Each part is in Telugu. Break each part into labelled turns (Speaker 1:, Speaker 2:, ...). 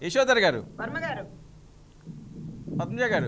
Speaker 1: యశోధర్ గారు
Speaker 2: వర్మ గారు
Speaker 1: పద్మజ గారు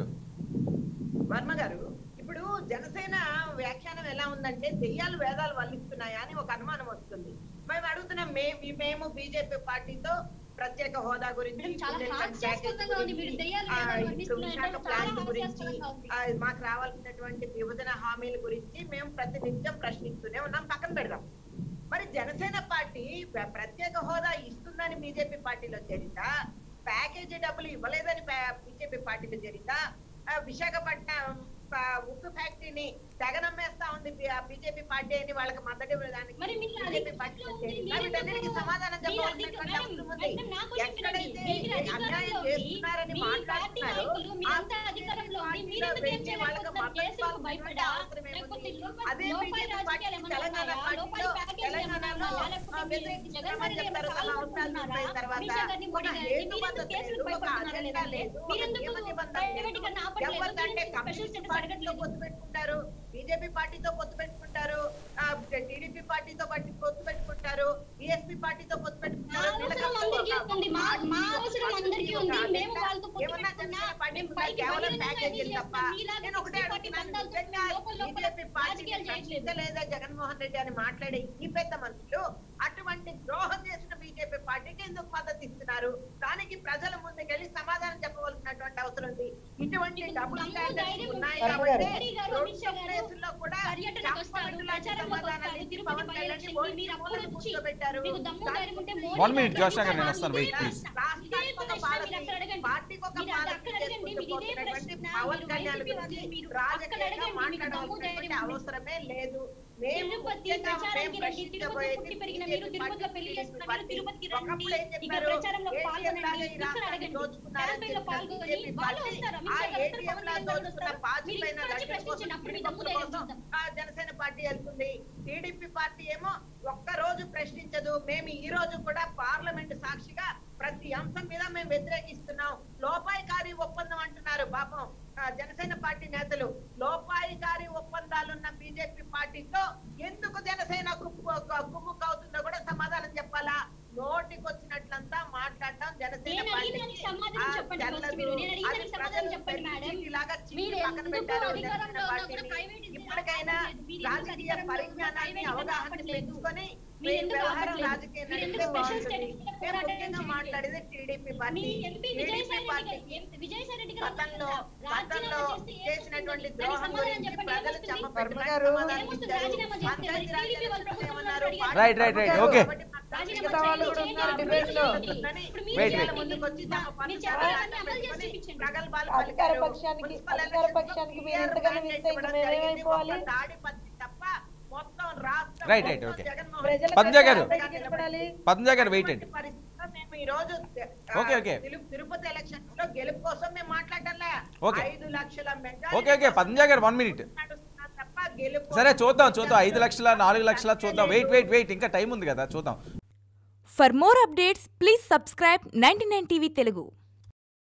Speaker 2: వర్మ గారు ఇప్పుడు జనసేన వ్యాఖ్యానం ఎలా ఉందంటే దెయ్యాలు వేదాలు వల్లిస్తున్నాయా అని ఒక అనుమానం వస్తుంది మేము అడుగుతున్నాం మే- మేము బీజేపీ పార్టీతో ప్రత్యేక హోదా గురించి
Speaker 3: మేడం, చాలా
Speaker 2: బుల్లెట్
Speaker 3: హాస్యాస్పదంగా ఉంది. మీరు దెయ్యాలు
Speaker 2: ఆ,
Speaker 3: వేదాలు
Speaker 2: ఇప్పుడు
Speaker 3: వర్ణిస్తున్నారంటే
Speaker 2: విశాఖ
Speaker 3: చాలా
Speaker 2: ప్లాంట్ గురించి
Speaker 3: హాస్యాస్పదంగా ఉంది.
Speaker 2: ఆ, మాకు రావాల్సినటువంటి విభజన హామీల గురించి మేము ప్రతినిత్యం ప్రశ్నిస్తూనే ఉన్నాం పక్కన పెడదాం మరి జనసేన పార్టీ ప్ర- ప్రత్యేక హోదా ఇస్తుందని బీజేపీ పార్టీలో చేరిందా ప్యాకేజీ డబ్బులు ఇవ్వలేదని బీజేపీ పార్టీలో చేరిందా ఆ, విశాఖపట్నం ఆ, ఉక్కు ఫ్యాక్టరీని తెగనమ్మేస్తా ఉంది బీజేపీ పార్టీ అని వాళ్ళకి మద్దతు ఇవ్వడానికి
Speaker 3: మరి మీరు
Speaker 2: బీజేపీ
Speaker 3: అధికారంలో
Speaker 2: పార్టీలో
Speaker 3: ఉండి
Speaker 2: చేరిందా
Speaker 3: మీరు
Speaker 2: వీటన్నిటికీ
Speaker 3: ఎందుకు-
Speaker 2: సమాధానం
Speaker 3: మీరు
Speaker 2: చెప్పాల్సినటువంటి
Speaker 3: అధిక-
Speaker 2: అవసరం ఉంది
Speaker 3: మేడం, నాకు చెప్పండి.
Speaker 2: ఎక్కడైతే
Speaker 3: మీరు అధికారంలో
Speaker 2: అన్యాయం
Speaker 3: ఉండి,
Speaker 2: చేస్తున్నారని
Speaker 3: మీ పార్టీ
Speaker 2: మాట్లాడుతున్నారు
Speaker 3: నాయకులు మీరంతా అధికారంలో ఉండి మీరు ఎందుకు ఏం చేయలేకపోతున్నారు? కేసులకు భయపడా? లేకపోతే లోప-
Speaker 2: అదే
Speaker 3: లోపాయి
Speaker 2: బీజేపీ
Speaker 3: రాజకీయాలు
Speaker 2: పార్టీ
Speaker 3: ఏమన్నా
Speaker 2: తెలంగాణ
Speaker 3: ఉన్నాయా? లోపాయి
Speaker 2: పార్టీలో
Speaker 3: ప్యాకేజీలు ఏమన్నా
Speaker 2: తెలంగాణలో
Speaker 3: ఉన్నాయా? లేకపోతే
Speaker 2: ఆ,
Speaker 3: మీరు
Speaker 2: వ్యతిరేకించమని
Speaker 3: జగన్మోహన్ రెడ్డి
Speaker 2: చెప్తారు
Speaker 3: ఏమన్నా
Speaker 2: చాలా అవసరాలు
Speaker 3: కావాలనుకుంటున్నారా?
Speaker 2: అయిపోయిన తర్వాత
Speaker 3: అమిత్ షా గారిని
Speaker 2: ఒక
Speaker 3: మోడీ గారిని
Speaker 2: హేతు
Speaker 3: మీరు ఎందుకు
Speaker 2: పద్ధతి
Speaker 3: కేసులకు
Speaker 2: లేదు, ఒక
Speaker 3: భయపడుతున్నారా
Speaker 2: అజెండా
Speaker 3: లేదంటే?
Speaker 2: లేదు, ఒక
Speaker 3: మీరు ఎందుకు
Speaker 2: నియమ నిబంధన
Speaker 3: ప్రైవేట్
Speaker 2: లేదు.
Speaker 3: కన్నా ఆపట్లేదు?
Speaker 2: ఎవరికంటే
Speaker 3: ఎందుకు
Speaker 2: కమ్యూనిస్ట్
Speaker 3: స్పెషల్
Speaker 2: పార్టీతో
Speaker 3: స్టేటస్
Speaker 2: పొత్తు పెట్టుకుంటారు బీజేపీ పార్టీతో పొత్తు పెట్టుకుంటారు టీడీపీ పార్టీతో పార్టీ పొత్తు పెట్టుకుంటారు బిఎస్పీ పార్టీతో పొత్తు
Speaker 3: మా
Speaker 2: పెట్టుకుంటారు
Speaker 3: అవసరం అందరికీ ఉంది మా మా అవసరం అందరికీ ఉంది మేము వాళ్ళతో పొత్తు
Speaker 2: ఏమన్నా
Speaker 3: పెట్టుకున్నా
Speaker 2: జనసేన పార్టీ
Speaker 3: మేము
Speaker 2: ఉందా?
Speaker 3: పైకి
Speaker 2: కేవలం
Speaker 3: బహిరంగంగా
Speaker 2: ప్యాకేజీలు
Speaker 3: ఏమీ
Speaker 2: తప్ప
Speaker 3: చేస్తాం. మీలాగా
Speaker 2: నేను ఒకటే
Speaker 3: బీజేపీ పార్టీ
Speaker 2: అడుగుతున్నాను
Speaker 3: బంధాలు
Speaker 2: నిజంగా
Speaker 3: లోపల లోపల
Speaker 2: బీజేపీ పార్టీ
Speaker 3: రాజకీయాలు చేయట్లేదు.
Speaker 2: లేదా జగన్మోహన్ రెడ్డి అని మాట్లాడే ఈ పెద్ద మనుషులు అటువంటి ద్రోహం చేసిన బీజేపీ పార్టీకి ఎందుకు మద్దతు ఇస్తున్నారు దానికి ప్రజల ముందుకెళ్ళి సమాధానం చెప్పవలసినటువంటి అవసరం ఉంది ఇటువంటి
Speaker 3: మీకు
Speaker 2: డబుల్
Speaker 3: దమ్ము,
Speaker 2: స్టాండర్డ్స్
Speaker 3: ధైర్యం
Speaker 2: ఉన్నాయి
Speaker 3: ఉంటే
Speaker 2: కాబట్టి
Speaker 3: మోడీ గారు,
Speaker 2: రెండు
Speaker 3: అమిత్ షా గారు
Speaker 2: ప్లేసుల్లో కూడా
Speaker 3: పర్యటనకు వస్తారు,
Speaker 2: చెప్పనట్టు లాంటి
Speaker 3: ప్రచారంలోకి
Speaker 2: సమాధానాలు
Speaker 3: వస్తారు,
Speaker 2: ఇచ్చి
Speaker 3: తిరుపతి
Speaker 2: పవన్
Speaker 3: బై
Speaker 2: కళ్యాణ్ని
Speaker 3: ఎలక్షన్
Speaker 2: ఓడించి
Speaker 3: మీరు అప్పుడు
Speaker 2: మూలకు
Speaker 3: వచ్చి
Speaker 2: కూర్చోబెట్టారు.
Speaker 3: మీకు దమ్ము ధైర్యం ఉంటే మోడీ
Speaker 1: One minute,
Speaker 3: గారు
Speaker 1: జోషా గారు, నేను
Speaker 3: ఇదే
Speaker 1: వస్తాను, wait,
Speaker 3: ప్రశ్న,
Speaker 1: please.
Speaker 3: ఇదే ప్రశ్న మీరు అక్కడ అడగండి.
Speaker 2: పార్టీకి ఒక
Speaker 3: మీరు అది
Speaker 2: పాలసీ
Speaker 3: అక్కడ అడగండి, మీరు ఇదే
Speaker 2: చేసుకుంటూ
Speaker 3: ప్రశ్న
Speaker 2: పవన్
Speaker 3: మీరు
Speaker 2: కళ్యాణ్
Speaker 3: వైసీపీ
Speaker 2: గురించి
Speaker 3: వాళ్ళు మీరు
Speaker 2: రాజకీయంగా
Speaker 3: అక్కడ అడగండి, మీకు దమ్ము
Speaker 2: మాట్లాడవలసినటువంటి
Speaker 3: ధైర్యం ఉంది.
Speaker 2: అవసరమే లేదు మేము
Speaker 3: తిరుపతి
Speaker 2: ముఖ్యంగా
Speaker 3: ప్రచారానికి
Speaker 2: మేము
Speaker 3: రండి తిరుపతిలో
Speaker 2: ప్రశ్నించబోయేది
Speaker 3: పుట్టి పెరిగిన
Speaker 2: బీజేపీ
Speaker 3: మీరు తిరుపతిలో
Speaker 2: పార్టీ,
Speaker 3: పెళ్లి
Speaker 2: టీడీపీ
Speaker 3: చేసుకున్న మీరు
Speaker 2: పార్టీ.
Speaker 3: తిరుపతికి రండి
Speaker 2: ఒకప్పుడు ఏం
Speaker 3: ఇక్కడ
Speaker 2: చెప్పారు?
Speaker 3: ప్రచారంలో
Speaker 2: ATM
Speaker 3: పాల్గొనండి
Speaker 2: లాగా ఈ
Speaker 3: ఇక్కడ
Speaker 2: రాష్ట్రాన్ని
Speaker 3: అడగండి
Speaker 2: దోచుకున్నారని
Speaker 3: క్యాంపెయిన్లో
Speaker 2: చెప్పిన
Speaker 3: పాల్గొని
Speaker 2: బీజేపీ
Speaker 3: వాళ్ళు
Speaker 2: పార్టీ,
Speaker 3: వస్తారు
Speaker 2: ఆ
Speaker 3: అమిత్ షా గారు
Speaker 2: ATM
Speaker 3: పవన్
Speaker 2: లా
Speaker 3: కళ్యాణ్ గారు
Speaker 2: దోచుకున్న
Speaker 3: వస్తారు
Speaker 2: పాచిపోయిన
Speaker 3: మీరు ఇక్కడ వచ్చి
Speaker 2: దళితుల కోసం,
Speaker 3: ప్రశ్నించినప్పుడు మీ దమ్ము ధైర్యం
Speaker 2: కోసం
Speaker 3: చూద్దాం
Speaker 2: ఆ జనసేన పార్టీ వెళ్తుంది టీడీపీ పార్టీ ఏమో ఒక్క రోజు ప్రశ్నించదు మేము ఈ రోజు కూడా పార్లమెంట్ సాక్షిగా ప్రతి అంశం మీద మేము వ్యతిరేకిస్తున్నాం లోపాయికారి ఒప్పందం అంటున్నారు పాపం ఆ, జనసేన పార్టీ నేతలు లోపాయికారి ఒప్పందాలున్న బీజేపీ పార్టీతో ఎందుకు జనసేన కుమ్ము కుమ్ముకు అవుతుందో కూడా సమాధానం చెప్పాలా నోటికి వచ్చినట్లంతా మాట్లాడటం జనసేన
Speaker 3: నేను అడిగిన దానికి
Speaker 2: పార్టీకి
Speaker 3: సమాధానం
Speaker 2: ఆ
Speaker 3: చెప్పండి
Speaker 2: చెల్లదు.
Speaker 3: first మీరు. నేను అడిగిన
Speaker 2: అది
Speaker 3: దానికి సమాధానం
Speaker 2: ప్రజలు
Speaker 3: చెప్పండి మేడం.
Speaker 2: చీటీలాగా చీటీ
Speaker 3: మీరు
Speaker 2: పక్కన
Speaker 3: ఎందుకు
Speaker 2: పెట్టారు
Speaker 3: అధికారంలో
Speaker 2: జనసేన
Speaker 3: ఉన్నా కూడా
Speaker 2: పార్టీని.
Speaker 3: ప్రైవేట్
Speaker 2: ఇప్పటికైనా
Speaker 3: ఆపట్లేదు. మీరు ఎందుకు
Speaker 2: రాజకీయ
Speaker 3: అధికారంలో ఉన్నా
Speaker 2: పరిజ్ఞానాన్ని
Speaker 3: ప్రైవేట్
Speaker 2: అవగాహన
Speaker 3: ఆపట్లేదు.
Speaker 2: పెంచుకొని
Speaker 3: మీరు
Speaker 2: మీ
Speaker 3: ఎందుకు
Speaker 2: వ్యవహారం
Speaker 3: ఆపట్లేదు?
Speaker 2: రాజకీయ
Speaker 3: మీరు
Speaker 2: నడిపితే
Speaker 3: ఎందుకు స్పెషల్
Speaker 2: బాగుంటుంది.
Speaker 3: స్టేటస్ మీద
Speaker 2: మేము
Speaker 3: పోరాటం
Speaker 2: ముఖ్యంగా
Speaker 3: చేయట్లేదు?
Speaker 2: మాట్లాడేది టీడీపీ
Speaker 3: మీ
Speaker 2: party
Speaker 3: MP
Speaker 2: TDP
Speaker 3: Vijayasai
Speaker 2: party
Speaker 3: Reddy garu Vijayasai Reddy గారు
Speaker 2: గతంలో
Speaker 3: రాజీనామా
Speaker 2: గతంలో
Speaker 3: చేస్తే ఏం
Speaker 2: చేసినటువంటి
Speaker 3: వస్తుంది?
Speaker 2: ద్రోహం
Speaker 3: దానికి సమాధానం
Speaker 2: గురించి
Speaker 3: చెప్పండి,
Speaker 2: ప్రజలు
Speaker 3: ఏమొస్తుంది?
Speaker 2: చెప్పబెట్టిన
Speaker 4: వర్మ గారు,
Speaker 2: సమాధానం
Speaker 3: ఏమొస్తుంది?
Speaker 2: ఇచ్చారు.
Speaker 3: రాజీనామా చేస్తే
Speaker 2: పంచాయతీ
Speaker 3: మరి
Speaker 2: రాజ్
Speaker 3: టీడీపీ వాళ్ళు ప్రభుత్వంలో
Speaker 2: ఏమన్నారు?
Speaker 3: అడిగారు.
Speaker 1: రైట్ రైట్ రైట్
Speaker 4: గారు,
Speaker 1: ఓకే
Speaker 2: కాబట్టి మాకు
Speaker 3: రాజీనామా
Speaker 4: మిగతా వాళ్ళు కూడా
Speaker 3: చేయండి,
Speaker 4: ఉన్నారు
Speaker 3: చేయండి,
Speaker 4: డిబేట్ లో.
Speaker 3: చేయండి. ఇప్పుడు మీరు
Speaker 1: Wait,
Speaker 3: చేయాలి,
Speaker 1: wait.
Speaker 2: ముందుకు వచ్చి తమ
Speaker 3: మీ
Speaker 2: పనులు
Speaker 3: చెప్పాలని
Speaker 2: చేయాలని
Speaker 3: అమలు చేసి
Speaker 2: పెట్టుకొని
Speaker 3: చూపించండి.
Speaker 2: ప్రగల్భాలు
Speaker 4: అధికార
Speaker 2: పలికారు.
Speaker 4: పక్షానికి-
Speaker 2: మున్సిపల్
Speaker 4: అధికార
Speaker 2: ఎలక్షన్స్ లో
Speaker 4: పక్షానికి మీరు
Speaker 2: క్లియర్
Speaker 4: ఎంతగానో
Speaker 2: మ్యాండేట్
Speaker 4: ఇస్తే
Speaker 2: ఇవ్వడం
Speaker 4: ఇంకా
Speaker 2: జరిగింది.
Speaker 4: మేమేమైపోవాలి?
Speaker 2: ఒక్క తాడిపత్రి తప్ప మొత్తం రాష్ట్రం
Speaker 1: Right, right,
Speaker 2: మొత్తం
Speaker 1: okay.
Speaker 2: జగన్మోహన్
Speaker 4: ప్రజల
Speaker 2: రెడ్డి
Speaker 1: పంజా గారు.
Speaker 4: ప్రజలకు నిలబడాలి.
Speaker 1: పద్మజ గారు వెయిటెడ్
Speaker 2: అటువంటి పరిస్థితిలో మేము ఈ రోజు ఆ,
Speaker 1: Okay, okay.
Speaker 2: తిరు- తిరుపతి ఎలక్షన్స్ లో గెలుపు కోసం మేము మాట్లాడటంలే
Speaker 1: Okay.
Speaker 2: ఐదు లక్షల మెగా
Speaker 1: ఓకే ఓకే పద్మజ గారు వన్ మినిట్
Speaker 2: నడుస్తున్నాం తప్ప గెలుపు
Speaker 1: సరే చూద్దాం చూద్దాం ఐదు లక్షల నాలుగు లక్షల చూద్దాం వెయిట్ వెయిట్ వెయిట్ ఇంకా టైం ఉంది కదా చూద్దాం
Speaker 5: For more updates, please subscribe 99 TV Telugu.